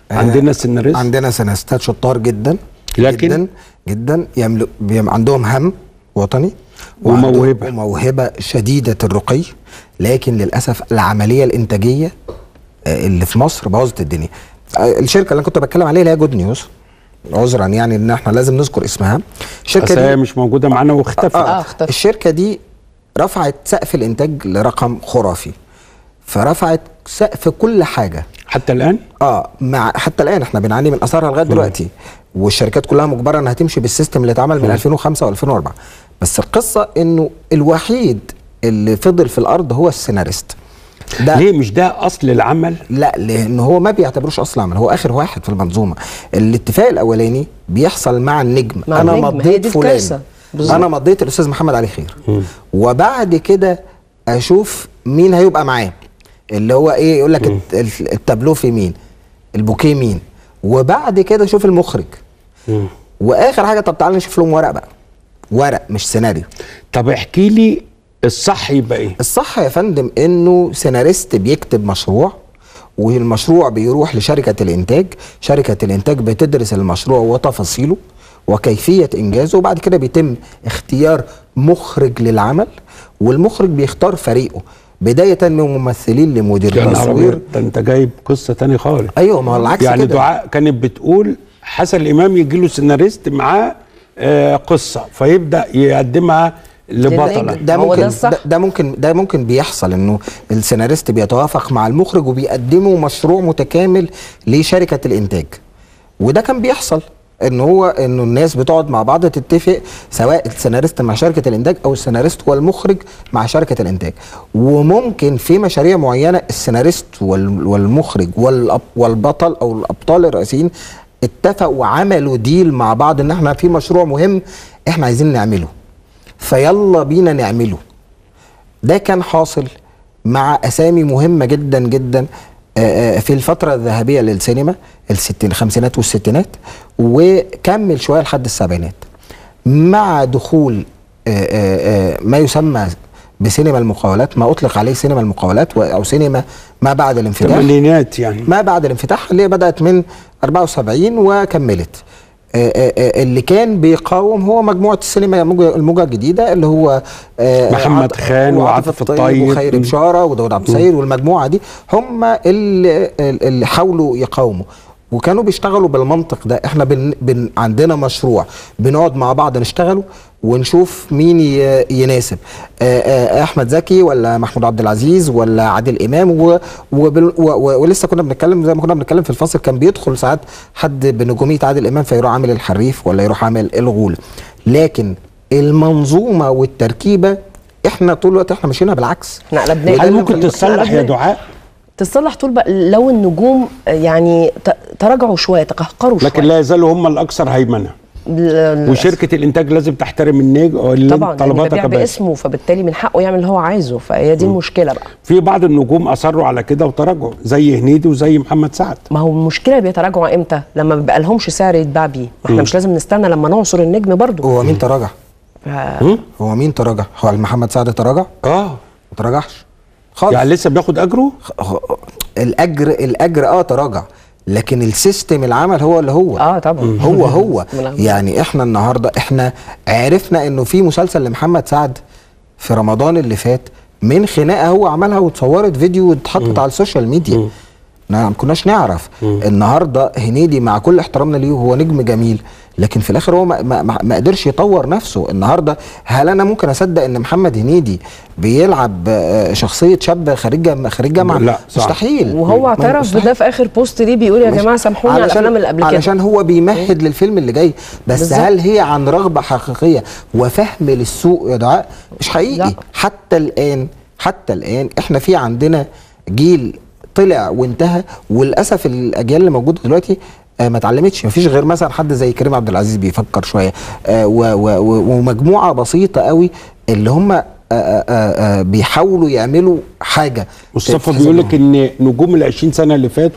عندنا سيناريست عندنا سيناريستات شطار جدا لكن؟ جدا جدا يملك بيم- عندهم هم وطني وموهبة. وعندهم وموهبه شديده الرقي لكن للاسف العمليه الانتاجيه آه، اللي في مصر بوظت الدنيا آه، الشركه اللي انا كنت بتكلم عليها اللي هي جود نيوز عذرا يعني ان احنا لازم نذكر اسمها الشركه بس هي مش موجوده معانا واختفت آه، اختفت. الشركه دي رفعت سقف الانتاج لرقم خرافي فرفعت سقف كل حاجه حتى الان اه مع حتى الان احنا بنعاني من اثارها لغايه دلوقتي والشركات كلها مجبره انها تمشي بالسيستم اللي اتعمل من 2005 و2004 بس القصه انه الوحيد اللي فضل في الارض هو السيناريست ده ليه مش ده اصل العمل لا لان هو ما بيعتبروش اصل عمل هو اخر واحد في المنظومه الاتفاق الاولاني بيحصل مع النجم مع انا النجم، هي مضيت دي فلان الكارثة. بالظبط. انا مضيت الاستاذ محمد علي خير وبعد كده اشوف مين هيبقى معاه اللي هو ايه يقول لك الت- ال- التابلو في مين البوكيه مين وبعد كده اشوف المخرج واخر حاجه طب تعالى نشوف لهم ورق بقى ورق مش سيناريو طب احكي لي الصح يبقى ايه الصح يا فندم انه سيناريست بيكتب مشروع والمشروع بيروح لشركة الإنتاج شركة الإنتاج بتدرس المشروع وتفاصيله وكيفية إنجازه وبعد كده بيتم اختيار مخرج للعمل والمخرج بيختار فريقه بداية من ممثلين لمدير يا نهار تصوير أبيض، ده انت جايب قصه تاني خالص أيوه ما هو العكس يعني كده دعاء كانت بتقول حسن الامام يجي له سيناريست معاه آه قصه فيبدا يقدمها لبطله للنجم. ده هو ممكن ده الصح. ده, ده ممكن ده ممكن بيحصل انه السيناريست بيتوافق مع المخرج وبيقدموا مشروع متكامل لشركه الانتاج وده كان بيحصل ان هو انه الناس بتقعد مع بعض تتفق سواء السيناريست مع شركه الانتاج او السيناريست والمخرج مع شركه الانتاج وممكن في مشاريع معينه السيناريست وال- والمخرج والأب- والبطل او الابطال الرئيسيين اتفقوا وعملوا ديل مع بعض ان احنا في مشروع مهم احنا عايزين نعمله فيلا بينا نعمله ده كان حاصل مع اسامي مهمه جدا جدا آه، آه، في الفتره الذهبيه للسينما الستين الخمسينات والستينات وكمل شويه لحد السبعينات مع دخول آه، آه، آه، ما يسمى بسينما المقاولات ما اطلق عليه سينما المقاولات و- او سينما ما بعد الانفتاح ثمانينات يعني ما بعد الانفتاح اللي هي بدات من 74 وكملت آه، آه، آه، اللي كان بيقاوم هو مجموعه السينما الموجة- الموجه الجديده اللي هو آه، محمد عط- خان وعاطف الطيب. وخيري م. بشاره وداود عبد السيد والمجموعه دي هم اللي, اللي حاولوا يقاوموا وكانوا بيشتغلوا بالمنطق ده احنا بن بن عندنا مشروع بنقعد مع بعض نشتغله ونشوف مين ي- يناسب آه، آه، احمد زكي ولا محمود عبد العزيز ولا عادل امام و وبال- و و ولسه كنا بنتكلم زي ما كنا بنتكلم في الفصل كان بيدخل ساعات حد بنجوميه عادل امام فيروح عامل الحريف ولا يروح عامل الغول لكن المنظومه والتركيبه احنا طول الوقت احنا ماشيينها بالعكس احنا قلبناه وده هل اللي ممكن مخلينا- تتصلح يا دعاء تصلح طول بقى لو النجوم يعني ت- تراجعوا شويه تقهقروا شويه لكن لا يزالوا هم الاكثر هيمنه ل- وشركه الانتاج لازم تحترم النجم اللي طبعا لأنه طلباتك بيبيع يا باشا. باسمه فبالتالي من حقه يعمل اللي هو عايزه فهي دي المشكله بقى في بعض النجوم اصروا على كده وتراجعوا زي هنيدي وزي محمد سعد ما هو المشكله بيتراجعوا امتى لما ما بيبقى لهمش سعر يتباع بيه ما احنا مش لازم نستنى لما نعصر النجم برضه هو مين تراجع ف- هو مين تراجع هو محمد سعد تراجع اه ما تراجعش خالص يعني لسه بياخد اجره خ- الاجر الاجر اه تراجع لكن السيستم العمل هو اللي هو اه طبعا هو هو السيستم العمل. يعني احنا النهارده احنا عرفنا انه في مسلسل لمحمد سعد في رمضان اللي فات من خناقه هو عملها واتصورت فيديو واتحطت على السوشيال ميديا ما كناش نعرف النهارده هنيدي مع كل احترامنا ليه هو نجم جميل لكن في الاخر هو ما, ما, ما- ما قدرش يطور نفسه النهارده هل انا ممكن اصدق ان محمد هنيدي بيلعب آه، شخصيه شاب خريج جام- خريج جامعه لا، صعب. مستحيل وهو ما- اعترف مستحيل. بده في اخر بوست ليه بيقول يا مش- جماعه سامحوني على الافلام اللي قبل كده علشان هو بيمهد للفيلم اللي جاي بس بالظبط. هل هي عن رغبه حقيقيه وفهم للسوق يا دعاء مش حقيقي لا. حتى الان حتى الان احنا في عندنا جيل طلع وانتهى وللاسف الاجيال اللي موجوده دلوقتي آه، ما اتعلمتش مفيش غير مثلا حد زي كريم عبد العزيز بيفكر شويه آه، و- و- و- ومجموعه بسيطه قوي اللي هم آه، آه، آه، بيحاولوا يعملوا حاجه مصطفى في بيقول لك زمانهم. ان نجوم ال 20 سنه اللي فاتوا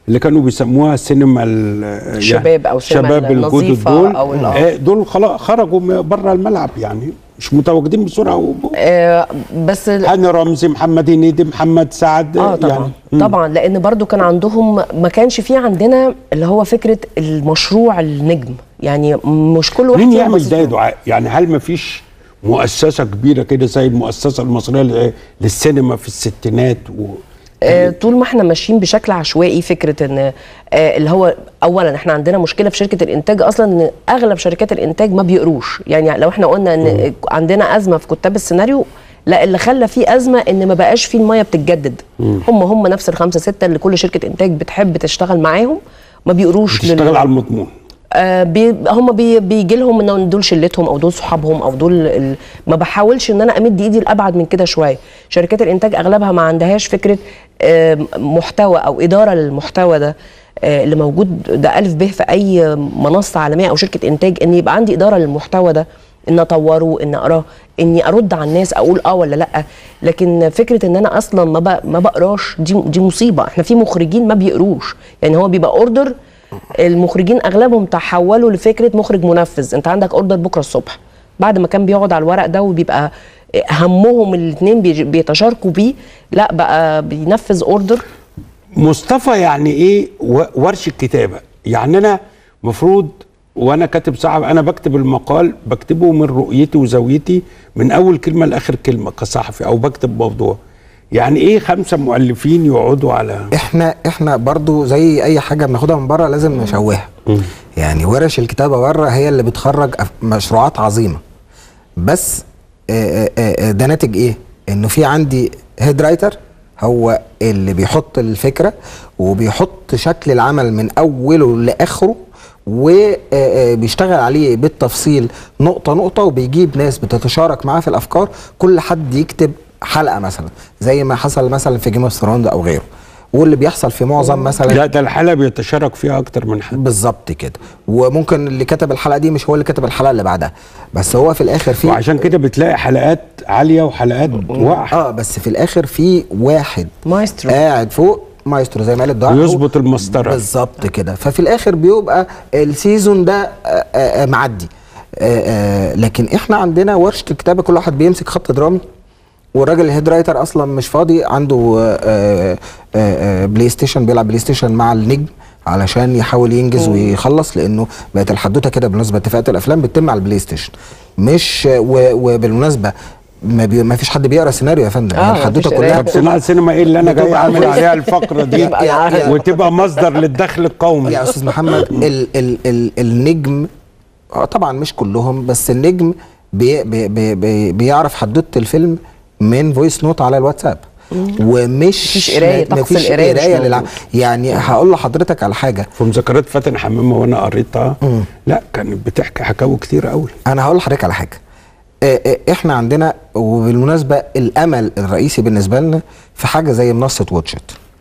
اللي كانوا بيسموها السينما ال- الشباب أو السينما الشباب الجدد النظيفة دول أو ال- آه. آه، دول خلاص خرجوا بره الملعب يعني مش متواجدين بسرعه و... آه بس ال- هاني رمزي محمد هنيدي محمد سعد اه طبعا يعني يعني طبعا لان برضو كان عندهم ما كانش في عندنا اللي هو فكره المشروع النجم يعني مش كل واحد مين فينا يعمل باصص ده يا له. دعاء يعني هل ما فيش مؤسسه كبيره كده زي المؤسسه المصريه لل- للسينما في الستينات و... آه، طول ما احنا ماشيين بشكل عشوائي فكره ان آه، اللي هو اولا احنا عندنا مشكله في شركه الانتاج اصلا ان اغلب شركات الانتاج ما بيقروش يعني لو احنا قلنا ان عندنا ازمه في كتاب السيناريو لا اللي خلى فيه ازمه ان ما بقاش فيه الميه بتتجدد هم هم نفس الخمسه سته اللي كل شركه انتاج بتحب تشتغل معاهم ما بيقروش لل- بتشتغل على المضمون آه بي هم بي بيجي لهم ان دول شلتهم او دول صحابهم او دول ال... ما بحاولش ان انا امد ايدي لابعد من كده شويه شركات الانتاج اغلبها ما عندهاش فكره آه محتوى او اداره للمحتوى ده آه اللي موجود ده الف ب في اي منصه عالميه او شركه انتاج ان يبقى عندي اداره للمحتوى ده ان اطوره ان اقراه اني ارد على الناس اقول اه ولا لا لكن فكره ان انا اصلا ما بق- ما بقراش دي دي مصيبه احنا في مخرجين ما بيقروش يعني هو بيبقى اوردر المخرجين اغلبهم تحولوا لفكره مخرج منفذ انت عندك اوردر بكره الصبح بعد ما كان بيقعد على الورق ده وبيبقى همهم الاثنين بيتشاركوا بيه لا بقى بينفذ اوردر مصطفى يعني ايه و- ورشه كتابه يعني انا مفروض وانا كاتب صحفي انا بكتب المقال بكتبه من رؤيتي وزاويتي من اول كلمه لاخر كلمه كصحفي او بكتب موضوع يعني ايه خمسه مؤلفين يقعدوا على احنا احنا برضو زي اي حاجه بناخدها من بره لازم نشوهها يعني ورش الكتابه بره هي اللي بتخرج أف- مشروعات عظيمه بس آه، آه، آه، ده ناتج ايه انه في عندي هيد رايتر هو اللي بيحط الفكره وبيحط شكل العمل من اوله لاخره وبيشتغل عليه بالتفصيل نقطه نقطه وبيجيب ناس بتتشارك معاه في الافكار كل حد يكتب حلقه مثلا زي ما حصل مثلا في جيم اوف ثرونز او غيره واللي بيحصل في معظم مثلا لا ده الحلقه بيتشارك فيها اكتر من حد بالظبط كده وممكن اللي كتب الحلقه دي مش هو اللي كتب الحلقه اللي بعدها بس هو في الاخر في وعشان كده بتلاقي حلقات عاليه وحلقات واقعه اه بس في الاخر في واحد مايسترو. قاعد فوق مايسترو زي ما قال الدعاء ويظبط المسطرة. بالظبط كده ففي الاخر بيبقى السيزون ده آه، آه، آه، معدي آه، آه، لكن احنا عندنا ورشه الكتابه كل واحد بيمسك خط درامي والراجل الهيد رايتر اصلا مش فاضي عنده آه، آه، آه، بلاي ستيشن بيلعب بلاي ستيشن مع النجم علشان يحاول ينجز ويخلص لانه بقت الحدوته كده بالنسبه لاتفاقات الافلام بتتم على البلاي ستيشن مش و- وبالمناسبه ما, بي ما فيش حد بيقرا سيناريو يا فندم آه، يعني مفيش الحدوته قراية. كلها طب صناعه السينما ايه اللي انا جاي بتبقى اعمل عامل- عليها الفقره دي يبقى أنا عارف. وتبقى مصدر للدخل القومي يا استاذ محمد ال ال ال النجم آه طبعا مش كلهم بس النجم بي بي بي بي بيعرف حدوته الفيلم من فويس نوت على الواتساب ومش مفيش قراية، طقس مفيش القراية مش قرايه موجود. للع... يعني هقول لحضرتك على حاجه في مذكرات فاتن حمامه وانا قريتها لا كانت بتحكي حكاوي كتير قوي انا هقول لحضرتك على حاجه آه، آه، احنا عندنا وبالمناسبه الامل الرئيسي بالنسبه لنا في حاجه زي منصه واتشت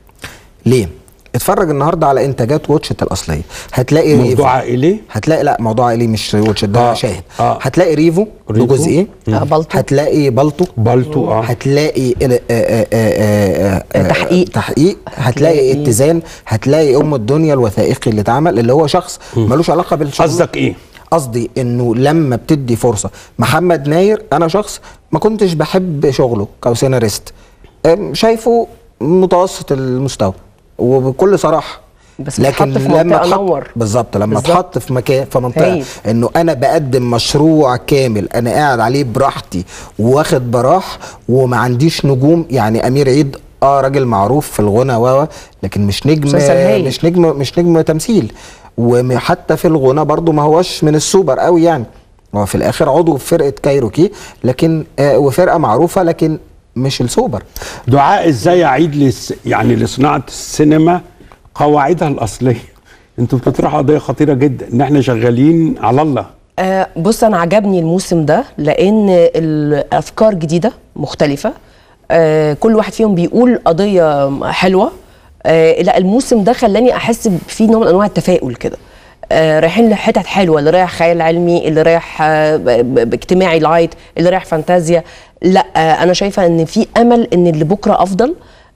ليه اتفرج النهارده على انتاجات واتشت الاصليه هتلاقي ريفو موضوع عائلي هتلاقي لا موضوع عائلي مش واتشت ده آه، شاهد آه. هتلاقي ريفو ريفو. بجزئين آه، بالطو. هتلاقي بالطو بالتو اه هتلاقي ال- آه، آه، آه، آه، آه، تحقيق. تحقيق هتلاقي هتلاقي- اتزان هتلاقي ام الدنيا الوثائقي اللي اتعمل اللي هو شخص ملوش علاقه بالشغل قصدك ايه؟ قصدي انه لما بتدي فرصه محمد ناير انا شخص ما كنتش بحب شغله كسيناريست أم، شايفه متوسط المستوى وبكل صراحه بس اتحط في منطقة اتحط نور. بالظبط لما بالظبط. اتحط في مكان في منطقه هايل. انه انا بقدم مشروع كامل انا قاعد عليه براحتي واخد براح وما عنديش نجوم يعني امير عيد اه راجل معروف في الغنى و لكن مش نجم مسلسل هايل. مش نجم مش نجم تمثيل وحتى في الغنى برضو ما هوش من السوبر قوي يعني هو في الاخر عضو في فرقه كايروكي لكن آه وفرقه معروفه لكن مش السوبر دعاء ازاي اعيد لس يعني لصناعه السينما قواعدها الاصليه انتوا بتطرحوا قضيه خطيره جدا ان احنا شغالين على الله آه بص انا عجبني الموسم ده لان الافكار جديده مختلفه آه كل واحد فيهم بيقول قضيه حلوه آه لا الموسم ده خلاني احس في نوع من انواع التفاؤل كده آه رايحين لحتت حلوه اللي رايح خيال علمي اللي رايح آه ب- ب- باجتماعي لايت اللي رايح فانتازيا لا آه انا شايفه ان في امل ان اللي بكره افضل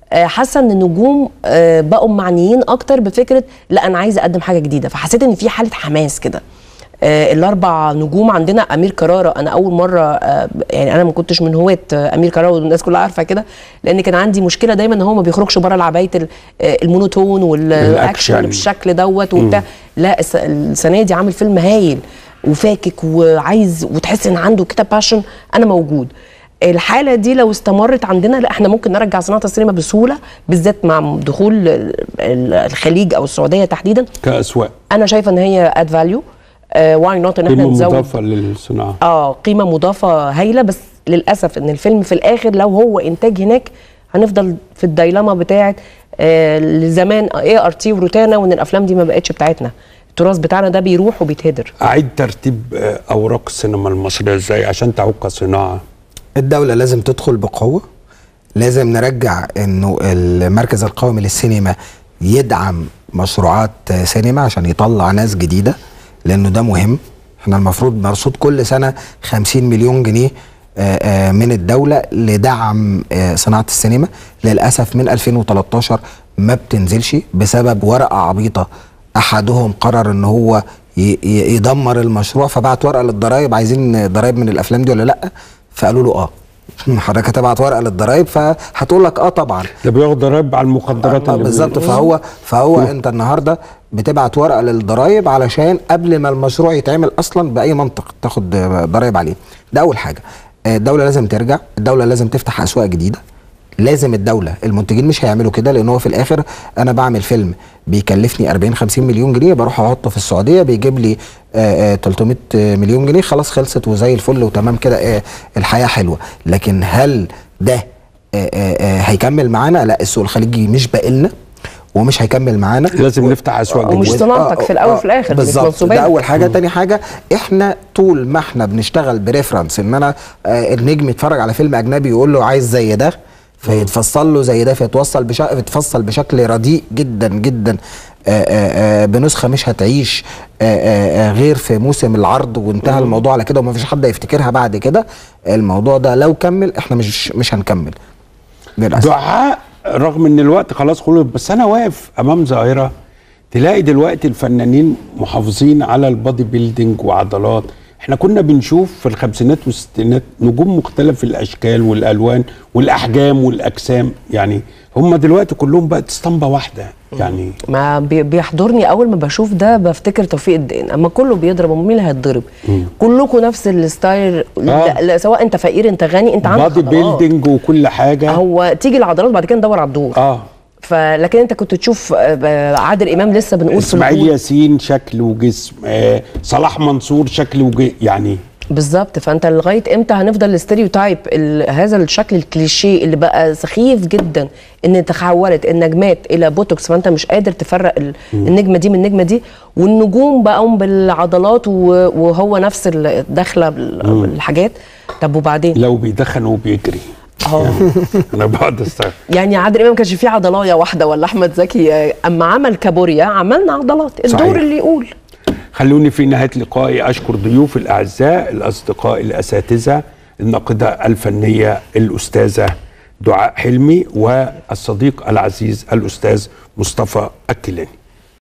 آه، حاسه ان النجوم آه، بقوا معنيين اكتر بفكره لا انا عايزه اقدم حاجه جديده فحسيت ان في حاله حماس كده آه، الاربع نجوم عندنا امير كراره انا اول مره آه، يعني انا ما كنتش من هواة آه، امير كراره والناس كلها عارفه كده لان كان عندي مشكله دايما ان هو ما بيخرجش بره العبايه ال- آه، المونوتون والاكشن الأكشن. بالشكل دوت وبتاع لا الس- السنه دي عامل فيلم هايل وفاكك وعايز وتحس ان عنده كده باشن انا موجود الحاله دي لو استمرت عندنا لا احنا ممكن نرجع صناعه السينما بسهوله بالذات مع دخول ال- ال- الخليج او السعوديه تحديدا كاسواق انا شايفه ان هي اد فاليو واي نوت ان احنا قيمه نزود مضافه للصناعه اه قيمه مضافه هايله بس للاسف ان الفيلم في الاخر لو هو انتاج هناك هنفضل في الديلما بتاعه آه لزمان اي ار تي وروتانا وان الافلام دي ما بقتش بتاعتنا التراث بتاعنا ده بيروح وبيتهدر اعيد ترتيب آه، اوراق السينما المصريه ازاي عشان تعود كصناعه الدولة لازم تدخل بقوة لازم نرجع انه المركز القومي للسينما يدعم مشروعات سينما عشان يطلع ناس جديدة لانه ده مهم احنا المفروض مرصود كل سنة 50 مليون جنيه آه، آه، من الدولة لدعم آه، صناعة السينما للأسف من 2013 ما بتنزلش بسبب ورقة عبيطة أحدهم قرر ان هو ي- ي- يدمر المشروع فبعت ورقة للضرايب عايزين ضرايب من الأفلام دي ولا لأ فقالوا له اه حضرتك هتبعت ورقه للضرايب فهتقول لك اه طبعا ده بياخد ضرايب على المخدرات آه اللي بالظبط بي- فهو فهو انت النهارده بتبعت ورقه للضرايب علشان قبل ما المشروع يتعمل اصلا باي منطق تاخد آه، ضرايب عليه ده اول حاجه آه، الدوله لازم ترجع الدوله لازم تفتح اسواق جديده لازم الدوله المنتجين مش هيعملوا كده لان هو في الاخر انا بعمل فيلم بيكلفني 40 50 مليون جنيه بروح احطه في السعوديه بيجيب لي آه، آه، 300 مليون جنيه خلاص خلصت وزي الفل وتمام كده آه، الحياه حلوه لكن هل ده آه، آه، آه، هيكمل معانا لا السوق الخليجي مش باقي ومش هيكمل معانا لازم نفتح اسواق ومش جديده صناعتك في الأول وفي الآخر، مش بالظبط منصوبات. ده اول حاجه تاني حاجه احنا طول ما احنا بنشتغل بريفرنس ان انا آه النجم يتفرج على فيلم اجنبي يقول له عايز زي ده فيتفصل له زي ده فيتوصل بشكل يتفصل بشكل رديء جدا جدا آه آه آه بنسخه مش هتعيش آه آه آه غير في موسم العرض وانتهى الموضوع على كده ومفيش حد يفتكرها بعد كده الموضوع ده لو كمل احنا مش مش هنكمل للاسف دعاء رغم ان الوقت خلاص خلص بس انا واقف امام ظاهره تلاقي دلوقتي الفنانين محافظين على البادي بيلدينج وعضلات احنا كنا بنشوف في الخمسينات والستينات نجوم مختلف الاشكال والالوان والاحجام والاجسام يعني هم دلوقتي كلهم بقت اسطمبه واحده يعني ما بي- بيحضرني اول ما بشوف ده بفتكر توفيق الدين اما كله بيضرب امال مين اللي هيتضرب كلكم نفس الستايل لا, لا سواء انت فقير انت غني انت عندك بادي عضلات. بيلدينج وكل حاجه هو تيجي العضلات بعد كده ندور على الدور اه فلكن انت كنت تشوف آه، آه، عادل امام لسه بنقول في اسماعيل الوجود. ياسين شكل وجسم آه صلاح منصور شكل وجسم يعني بالظبط فانت لغايه امتى هنفضل الستيريوتايب ال- هذا الشكل الكليشيه اللي بقى سخيف جدا ان تحولت النجمات الى بوتوكس فانت مش قادر تفرق ال- النجمه دي من النجمه دي والنجوم بقوا بالعضلات و- وهو نفس الدخله بال- بالحاجات طب وبعدين لو بيدخن وبيجري اه انا بقعد استغرب يعني عادل امام ما كانش فيه عضلايه واحده ولا احمد زكي آه، اما عمل كابوريا عملنا عضلات الدور صحيح. اللي يقول خلوني في نهايه لقائي اشكر ضيوف الاعزاء الاصدقاء الاساتذه الناقده الفنيه الاستاذه دعاء حلمي والصديق العزيز الاستاذ مصطفى الكيلاني